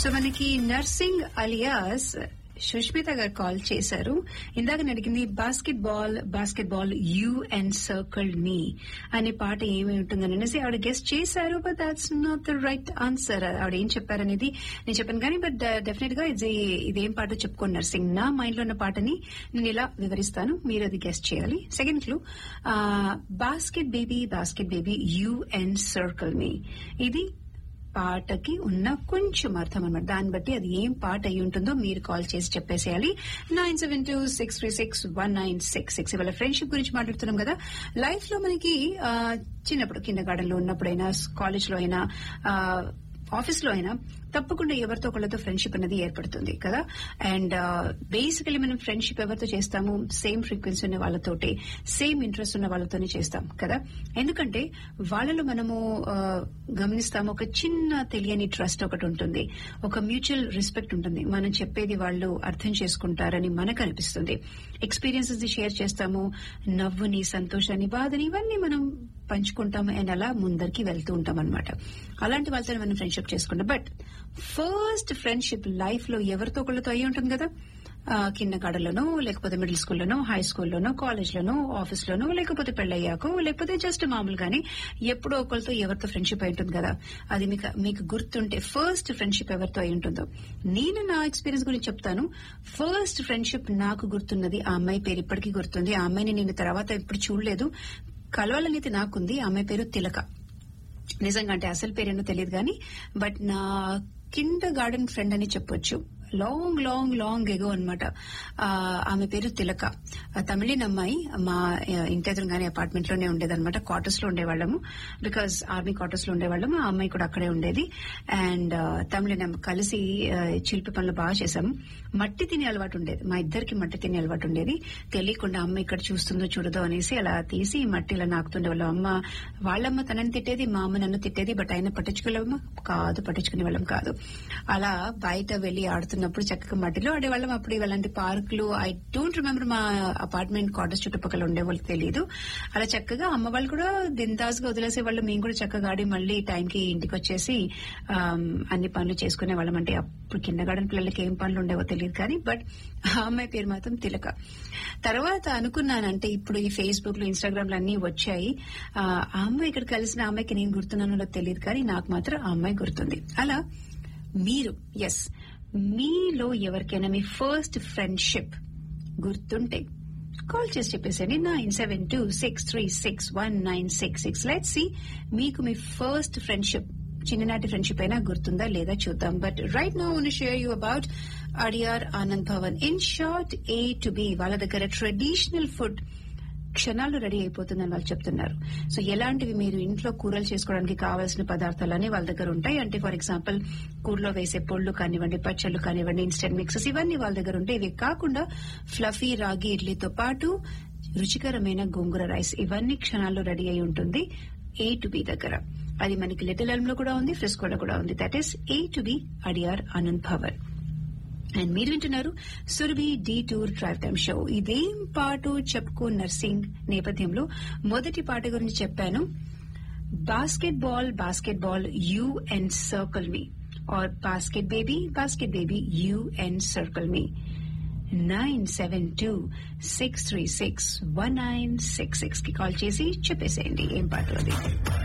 so మనకి nursing alias Sushmita గారు call చేశారు ఇందాక నేను అడిగింది basketball basketball you and circle me అనే పాట ఏమి ఉంటుందని అనేసి ఆవిడ గెస్ట్ చేశారు but that's not the right answer ఆవిడ ఏం చెప్పారనేది నేను చెప్పాను కానీ బట్ డెఫినెట్ గా ఇది ఇదేం పాట చెప్పుకోండి నర్సింగ్ నా మైండ్ లో ఉన్న పాటని నేను ఇలా వివరిస్తాను మీరు అది గెస్ట్ చేయాలి second clue basket baby basket baby you and circle me ఇది పాటకి ఉన్న కొంచెం అర్థం అనమాట దాన్ని బట్టి అది ఏం పాట అయి ఉంటుందో మీరు కాల్ చేసి చెప్పేసేయాలి nine seven two six three six one nine six six ఇవాళ ఫ్రెండ్షిప్ గురించి మాట్లాడుతున్నాం కదా లైఫ్ లో మనకి ఆ, చిన్నప్పుడు కింద గార్డెన్ లో ఉన్నప్పుడైనా కాలేజ్ లో అయినా ఆఫీస్ లో అయినా తప్పకుండా ఎవరితో ఒకళ్ళతో ఫ్రెండ్షిప్ అనేది ఏర్పడుతుంది కదా అండ్ బేసికలీ మనం ఫ్రెండ్షిప్ ఎవరితో చేస్తాము సేమ్ ఫ్రీక్వెన్సీ ఉన్న వాళ్ళతోటి సేమ్ ఇంట్రెస్ట్ ఉన్న వాళ్ళతోనే చేస్తాం కదా ఎందుకంటే వాళ్ళలో మనము ఆ, గమనిస్తాము ఒక చిన్న తెలియని ట్రస్ట్ ఒకటి ఉంటుంది ఒక మ్యూచువల్ రెస్పెక్ట్ ఉంటుంది మనం చెప్పేది వాళ్ళు అర్థం చేసుకుంటారని మనకు అనిపిస్తుంది ఎక్స్పీరియన్సెస్ షేర్ చేస్తాము నవ్వుని సంతోషాన్ని బాధని ఇవన్నీ మనం పంచుకుంటాం అండ్ అలా ముందరికి వెళ్తూ ఉంటాం అనమాట అలాంటి వాళ్ళతో మనం ఫ్రెండ్షిప్ చేసుకుంటాం బట్ ఫస్ట్ ఫ్రెండ్షిప్ లైఫ్ లో ఎవరితో ఒకళ్ళతో అయి ఉంటుంది కదా ఆ, కింద కాడలోనో లేకపోతే మిడిల్ స్కూల్లోనో హై స్కూల్లోనో కాలేజ్లోనో ఆఫీస్లోనో లేకపోతే పెళ్ళయ్యాకో లేకపోతే జస్ట్ మామూలుగానే ఎప్పుడో ఒకరితో ఎవరితో ఫ్రెండ్షిప్ అయి ఉంటుంది కదా అది మీకు మీకు గుర్తుంటే ఫస్ట్ ఫ్రెండ్షిప్ ఎవరితో అయి ఉంటుందో నేను నా ఎక్స్పీరియన్స్ గురించి చెప్తాను ఫస్ట్ ఫ్రెండ్షిప్ నాకు గుర్తున్నది ఆ అమ్మాయి పేరు ఇప్పటికీ గుర్తుంది ఆ అమ్మాయిని నేను తర్వాత ఎప్పుడు చూడలేదు కలవాలనేది నాకుంది ఆ అమ్మాయి పేరు తిలక నిజంగా అంటే అసలు పేరేనో తెలియదు కానీ బట్ నా కింద గార్డెన్ ఫ్రెండ్ అని చెప్పొచ్చు లాంగ్ లాంగ్ లాంగ్ ఎగో అనమాట ఆమె పేరు తిలక ఆ తమిళిన్ అమ్మాయి మా ఆ, ఇంటి ఎదురుగానే అపార్ట్మెంట్ లోనే ఉండేదన్నమాట క్వార్టర్స్ లో ఉండేవాళ్ళము బికాస్ ఆర్మీ క్వార్టర్స్ లో ఉండేవాళ్ళము ఆ అమ్మాయి కూడా అక్కడే ఉండేది అండ్ తమిళిన్ అమ్మ కలిసి ఆ, చిలిపి పనులు బాగా చేశాము మట్టి తినే అలవాటు ఉండేది మా ఇద్దరికి మట్టి తినే అలవాటు ఉండేది తెలియకుండా అమ్మ ఇక్కడ చూస్తుందో చూడదో అనేసి అలా తీసి మట్టి ఇలా నాకుతుండే వాళ్ళం అమ్మ వాళ్ళమ్మ తనని తిట్టేది మా అమ్మ నన్ను తిట్టేది బట్ ఆయన పట్టించుకోలేమా కాదు పట్టించుకునే వాళ్ళం కాదు అలా బయట వెళ్లి ఆడుతున్నప్పుడు చక్కగా మట్టిలో ఆడేవాళ్ళం అప్పుడు ఇలాంటి పార్కులు ఐ డోంట్ రిమెంబర్ మా అపార్ట్మెంట్ క్వార్టర్స్ చుట్టుపక్కల ఉండే వాళ్ళకి తెలియదు అలా చక్కగా అమ్మ వాళ్ళు కూడా దిందాస్ గా వదిలేసే వాళ్ళు మేము కూడా చక్కగా ఆడి మళ్ళీ టైంకి ఇంటికి వచ్చేసి ఆమ్, అన్ని పనులు చేసుకునే వాళ్ళం అంటే అప్పుడు కింద గార్డెన్ పిల్లలకి ఏం పనులు ఉండేవో తెలియదు కానీ బట్ ఆ అమ్మాయి పేరు మాత్రం తిలక తర్వాత అనుకున్నానంటే ఇప్పుడు ఈ ఫేస్బుక్ లో ఇన్స్టాగ్రామ్ లో అన్ని వచ్చాయి ఆ ఆ అమ్మాయి ఇక్కడ కలిసిన ఆ అమ్మాయికి నేను గుర్తున్నానో తెలియదు కానీ నాకు మాత్రం ఆ అమ్మాయి గుర్తుంది అలా మీరు ఎస్ మీలో ఎవరికైనా మీ ఫస్ట్ ఫ్రెండ్షిప్ గుర్తుంటే కాల్ చేసి చెప్పేసండి nine seven two six three six one nine six six let see మీకు మీ ఫస్ట్ ఫ్రెండ్షిప్ చిన్ననాటి ఫ్రెండ్షిప్ అయినా గుర్తుందా లేదా చూద్దాం but right now own share you about Adyar Anand Bhavan in short A two B వాళ్ళ దగ్గర ట్రెడిషనల్ ఫుడ్ క్షణాలు రెడీ అయిపోతుందని వాళ్ళు చెప్తున్నారు సో ఎలాంటివి మీరు ఇంట్లో కూరలు చేసుకోవడానికి కావాల్సిన పదార్థాలన్నీ వాళ్ళ దగ్గర ఉంటాయి అంటే ఫర్ ఎగ్జాంపుల్ కూరలో వేసే పొళ్ళు కానివ్వండి పచ్చళ్ళు కానివ్వండి ఇన్స్టెంట్ మిక్సెస్ ఇవన్నీ వాళ్ళ దగ్గర ఉంటాయి ఇవి కాకుండా ఫ్లఫీ రాగి ఇడ్లీతో పాటు రుచికరమైన గోంగూర రైస్ ఇవన్నీ క్షణాల్లో రెడీ అయి ఉంటుంది ఏ టు బి దగ్గర అది మనకి లిటిల్ ఎల్మ్ లో కూడా ఉంది ఫ్రిస్కోలో కూడా ఉంది that is A two B Adyar Anand Bhavan and మీరు వింటున్నారు Surabhi the tour drive time show ఇదేం పాటు చెప్పుకో నర్సింగ్ నేపథ్యంలో మొదటి పాట గురించి చెప్పాను basketball basketball you and circle me or basket baby basket baby you and circle me nine seven two six three six one nine six six కి కాల్ చేసి చెప్పేసేయండి ఏం పాట అది